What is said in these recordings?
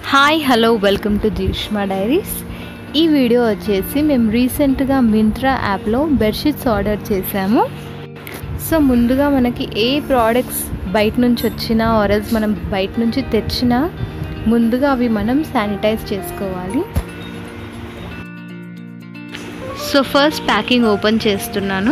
hi hello welcome to Jeeshma diaries ఈ video వచ్చేసి మేము రీసెంట్గా మింత్రా యాప్లో బెడ్షీట్స్ ఆర్డర్ చేసాము సో ముందుగా మనకి ఏ ప్రోడక్ట్స్ బయట నుంచి వచ్చినా ఆర్ఎల్స్ మనం బయట నుంచి తెచ్చినా ముందుగా అవి మనం శానిటైజ్ చేసుకోవాలి సో ఫస్ట్ ప్యాకింగ్ ఓపెన్ చేస్తున్నాను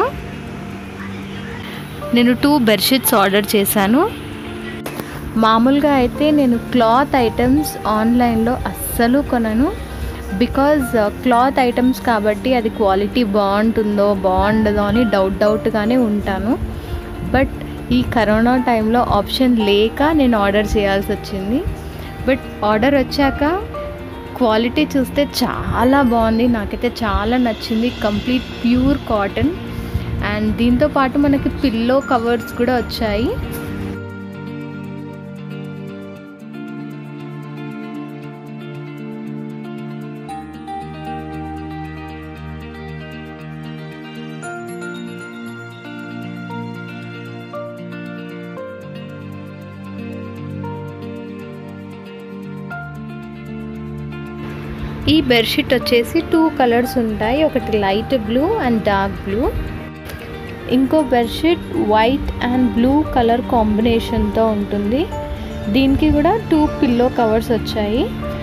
నేను టూ బెడ్షీట్స్ ఆర్డర్ చేశాను మామూలుగా అయితే నేను క్లాత్ ఐటమ్స్ ఆన్లైన్లో అస్సలు కొనను బికాజ్ క్లాత్ ఐటమ్స్ కాబట్టి అది క్వాలిటీ బాగుంటుందో బాగుండదో అని డౌట్ డౌట్గానే ఉంటాను బట్ ఈ కరోనా టైంలో ఆప్షన్ లేక నేను ఆర్డర్ చేయాల్సి వచ్చింది బట్ ఆర్డర్ వచ్చాక క్వాలిటీ చూస్తే చాలా బాగుంది నాకైతే చాలా నచ్చింది కంప్లీట్ ప్యూర్ కాటన్ అండ్ దీంతో పాటు మనకి పిల్లో కవర్స్ కూడా వచ్చాయి ఈ బెడ్షీట్ వచ్చేసి టూ కలర్స్ ఉంటాయి ఒకటి light blue and dark blue ఇంకో bedsheet white and blue colour కాంబినేషన్తో ఉంటుంది దీనికి కూడా టూ పిల్లో కవర్స్ వచ్చాయి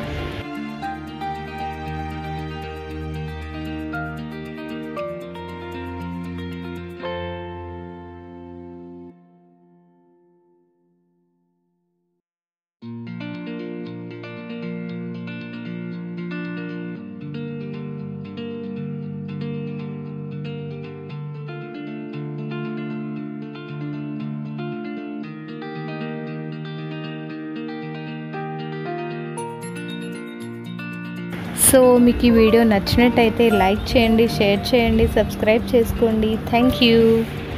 సో మీకు ఈ వీడియో నచ్చినట్టయితే లైక్ చేయండి షేర్ చేయండి సబ్స్క్రైబ్ చేసుకోండి థ్యాంక్ యూ